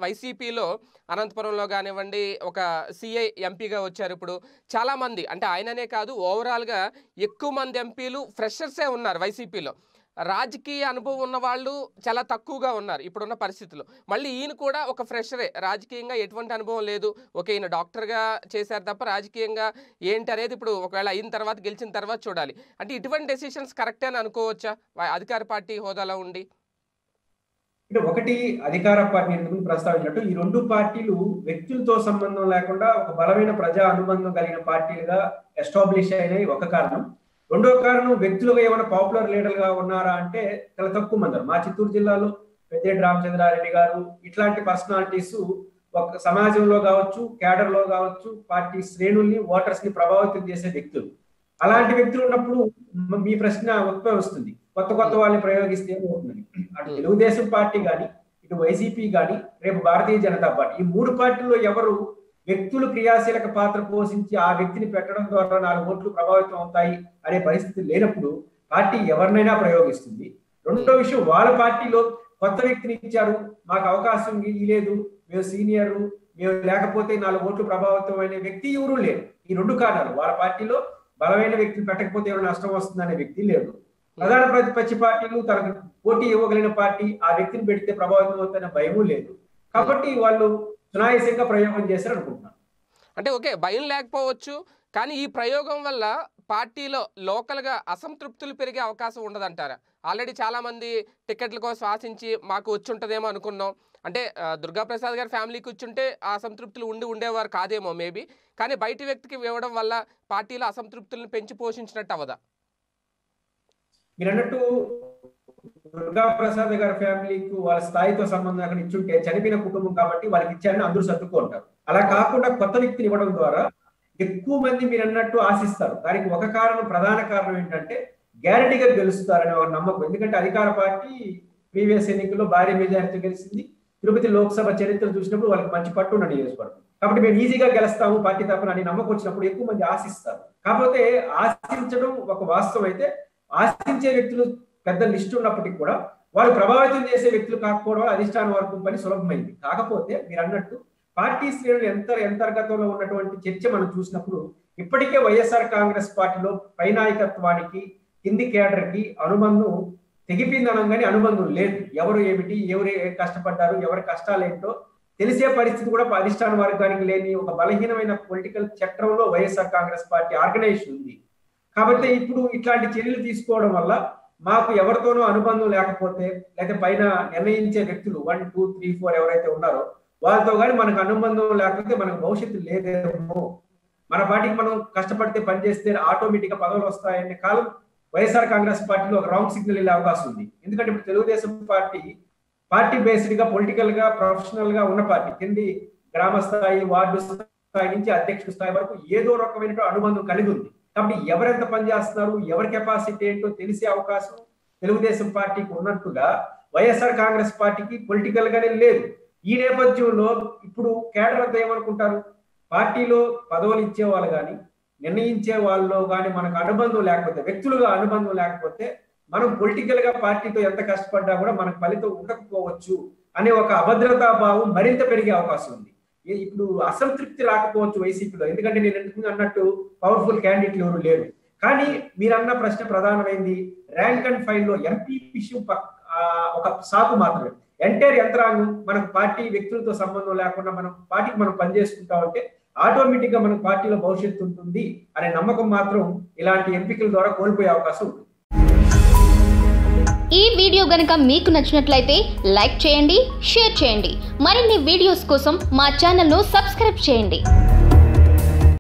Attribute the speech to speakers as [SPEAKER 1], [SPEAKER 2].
[SPEAKER 1] వైసీపీలో అనంతపురంలో కానివ్వండి ఒక సిఐ ఎంపీగా వచ్చారు ఇప్పుడు చాలామంది అంటే ఆయననే కాదు ఓవరాల్గా ఎక్కువ మంది ఎంపీలు ఫ్రెషర్సే ఉన్నారు వైసీపీలో రాజకీయ అనుభవం ఉన్న వాళ్ళు చాలా తక్కువగా ఉన్నారు ఇప్పుడున్న పరిస్థితుల్లో మళ్ళీ ఈయన కూడా ఒక ఫ్రెషరే రాజకీయంగా ఎటువంటి అనుభవం లేదు ఓకే ఈయన డాక్టర్గా చేశారు తప్ప రాజకీయంగా ఏంటి అనేది ఇప్పుడు ఒకవేళ అయిన తర్వాత గెలిచిన తర్వాత చూడాలి అంటే ఇటువంటి డెసిషన్స్ కరెక్టే అని అనుకోవచ్చా వా- అధికార పార్టీ హోదాలో ఉండి
[SPEAKER 2] అంటే ఒకటి అధికార పార్టీ నేను ఇంతకుముందు ప్రస్తావించినట్టు ఈ రెండు పార్టీలు వ్యక్తులతో సంబంధం లేకుండా ఒక బలమైన ప్రజా అనుబంధం కలిగిన పార్టీలుగా ఎస్టాబ్లిష్ అయినాయి ఒక కారణం రెండో కారణం వ్యక్తులుగా ఏమైనా పాపులర్ లీడర్గా ఉన్నారా అంటే చాలా తక్కువ మంది ఉన్నారు. మా చిత్తూరు జిల్లాలో పెద్దిరెడ్డి రామచంద్రారెడ్డి గారు ఇట్లాంటి పర్సనాలిటీస్ ఒక సమాజంలో కావచ్చు క్యాడర్ లో కావచ్చు పార్టీ శ్రేణుల్ని ఓటర్స్ ని ప్రభావితం చేసే వ్యక్తులు అలాంటి వ్యక్తులు ఉన్నప్పుడు మ- మీ ప్రశ్న ఉద్భవిస్తుంది కొత్త కొత్త వాళ్ళని ప్రయోగిస్తే ఏమవుతుందని అటు తెలుగుదేశం పార్టీ కానీ ఇటు వైసీపీ కానీ రేపు భారతీయ జనతా పార్టీ ఈ మూడు పార్టీల్లో ఎవరు వ్యక్తులు క్రియాశీలక పాత్ర పోషించి ఆ వ్యక్తిని పెట్టడం ద్వారా నాలుగు ఓట్లు ప్రభావితం అవుతాయి అనే పరిస్థితి లేనప్పుడు పార్టీ ఎవరినైనా ప్రయోగిస్తుంది రెండో విషయం వాళ్ళ పార్టీలో కొత్త వ్యక్తిని ఇచ్చారు మాకు అవకాశం లేదు మేము సీనియర్ మేము లేకపోతే నాలుగు ఓట్లు ప్రభావితం అనే వ్యక్తి ఎవరు లేరు ఈ రెండు కారణాలు వాళ్ళ పార్టీలో బలమైన వ్యక్తిని పెట్టకపోతే ఏమైనా నష్టం వస్తుందనే వ్యక్తి లేడు ప్రధాన ప్రతిపక్ష పార్టీలు తనకు పోటీ ఇవ్వగలిగిన పార్టీ ఆ వ్యక్తిని పెడితే ప్రభావితం అవుతున్న భయము లేదు కాబట్టి వాళ్ళు సునాయాసంగా ప్రయోగం చేశారు అనుకుంటున్నాను
[SPEAKER 1] అంటే ఓకే భయం లేకపోవచ్చు కానీ ఈ ప్రయోగం వల్ల పార్టీలో లోకల్గా అసంతృప్తులు పెరిగే అవకాశం ఉండదంటారా ఆల్రెడీ చాలామంది టికెట్ల కోసం ఆశించి మాకు వచ్చి ఉంటుందేమో అనుకున్నాం అంటే ఆ, దుర్గాప్రసాద్ గారి ఫ్యామిలీకి వచ్చుంటే ఆ అసంతృప్తులు ఉండి ఉండేవారు కాదేమో మేబీ కానీ బయటి వ్యక్తికి ఇవ్వడం వల్ల పార్టీలో అసంతృప్తులను పెంచి పోషించినట్టు అవదా
[SPEAKER 2] మీరు అన్నట్టు దుర్గా ప్రసాద్ గారి ఫ్యామిలీకి వాళ్ళ స్థాయితో సంబంధం అక్కడ ఇచ్చుంటే చనిపోయిన కుటుంబం కాబట్టి వాళ్ళకి ఇచ్చారని అందరూ సర్దుకుంటారు అలా కాకుండా కొత్త వ్యక్తిని ఇవ్వడం ద్వారా ఎక్కువ మంది మీరు అన్నట్టు ఆశిస్తారు దానికి ఒక కారణం ప్రధాన కారణం ఏంటంటే గ్యారంటీగా గెలుస్తారనే ఒక నమ్మకం ఎందుకంటే అధికార పార్టీ ప్రీవియస్ ఎన్నికల్లో భారీ మెజారిటీ గెలిచింది తిరుపతి లోక్సభ చరిత్ర చూసినప్పుడు వాళ్ళకి మంచి పట్టు ఉన్న నియోజకవర్గం కాబట్టి మేము ఈజీగా గెలుస్తాము పార్టీ తరఫున అని నమ్మకం వచ్చినప్పుడు ఎక్కువ మంది ఆశిస్తారు కాకపోతే ఆశించడం ఒక వాస్తవం అయితే ఆశించే వ్యక్తులు పెద్ద లిస్ట్ ఉన్నప్పటికీ కూడా వాళ్ళు ప్రభావితం చేసే వ్యక్తులు కాకపోవడం వల్ల అధిష్టాన వర్గం పని సులభమైంది కాకపోతే మీరు అన్నట్టు పార్టీ శ్రేణులు ఎంత అంతర్గతంలో ఉన్నటువంటి చర్చ మనం చూసినప్పుడు ఇప్పటికే వైఎస్ఆర్ కాంగ్రెస్ పార్టీలో పైనాయకత్వానికి కింది కేడర్ కి అనుబంధం తెగిపోయింది అనగానే అనుబంధం లేదు ఎవరు ఏమిటి ఎవరు ఏ కష్టపడ్డారు ఎవరి కష్టాలు ఏంటో తెలిసే పరిస్థితి కూడా అధిష్టాన వర్గానికి లేని ఒక బలహీనమైన పొలిటికల్ చక్రంలో వైఎస్ఆర్ కాంగ్రెస్ పార్టీ ఆర్గనైజేషన్ ఉంది కాబట్టి ఇప్పుడు ఇట్లాంటి చర్యలు తీసుకోవడం వల్ల మాకు ఎవరితోనూ అనుబంధం లేకపోతే లేకపోతే పైన నిర్ణయించే వ్యక్తులు వన్ టూ త్రీ ఫోర్ ఎవరైతే ఉన్నారో వాళ్ళతో కానీ మనకు అనుబంధం లేకపోతే మనకు భవిష్యత్తు లేదేమో మన పార్టీకి మనం కష్టపడితే పనిచేస్తే ఆటోమేటిక్ గా పదవులు వస్తాయనే కాలం వైఎస్ఆర్ కాంగ్రెస్ పార్టీలో ఒక రాంగ్ సిగ్నల్ వెళ్ళే అవకాశం ఉంది ఎందుకంటే ఇప్పుడు తెలుగుదేశం పార్టీ పార్టీ బేస్డ్ గా పొలిటికల్ గా ప్రొఫెషనల్ గా ఉన్న పార్టీ కింది గ్రామ స్థాయి వార్డు స్థాయి నుంచి అధ్యక్షుడి స్థాయి వరకు ఏదో రకమైన అనుబంధం కలిగి ఉంది కాబట్టి ఎవరెంత పనిచేస్తున్నారు ఎవరి కెపాసిటీ ఏంటో తెలిసే అవకాశం తెలుగుదేశం పార్టీకి ఉన్నట్టుగా వైఎస్ఆర్ కాంగ్రెస్ పార్టీకి పొలిటికల్ గానే లేదు ఈ నేపథ్యంలో ఇప్పుడు కేడర్ అంతా ఏమనుకుంటారు పార్టీలో పదవులు ఇచ్చే వాళ్ళు కానీ నిర్ణయించే వాళ్ళు కానీ మనకు అనుబంధం లేకపోతే వ్యక్తులుగా అనుబంధం లేకపోతే మనం పొలిటికల్ గా పార్టీతో ఎంత కష్టపడ్డా కూడా మనకు ఫలితం ఉండకపోవచ్చు అనే ఒక అభద్రతా భావం మరింత పెరిగే అవకాశం ఉంది ఏ- ఇప్పుడు అసంతృప్తి రాకపోవచ్చు వైసీపీలో ఎందుకంటే నేను ఎందుకు అన్నట్టు పవర్ఫుల్ క్యాండిడేట్లు ఎవరు లేరు కానీ మీరన్న ప్రశ్న ప్రధానమైంది ర్యాంక్ అండ్ ఫైల్ లో ఎంపీ విషయం పక్- ఆ, ఒక సాకు మాత్రమే ఎంటైర్ యంత్రాంగం మనకు పార్టీ వ్యక్తులతో సంబంధం లేకుండా మనం పార్టీకి మనం పనిచేసుకుంటామంటే ఆటోమేటిక్ గా మనకు పార్టీలో భవిష్యత్తు ఉంటుంది అనే నమ్మకం మాత్రం ఇలాంటి ఎంపికల ద్వారా కోల్పోయే అవకాశం ఉంటుంది
[SPEAKER 3] ఈ వీడియో గనుక మీకు నచ్చినట్లయితే లైక్ చేయండి షేర్ చేయండి మరిన్ని వీడియోస్ కోసం మా ఛానల్ను సబ్స్క్రైబ్ చేయండి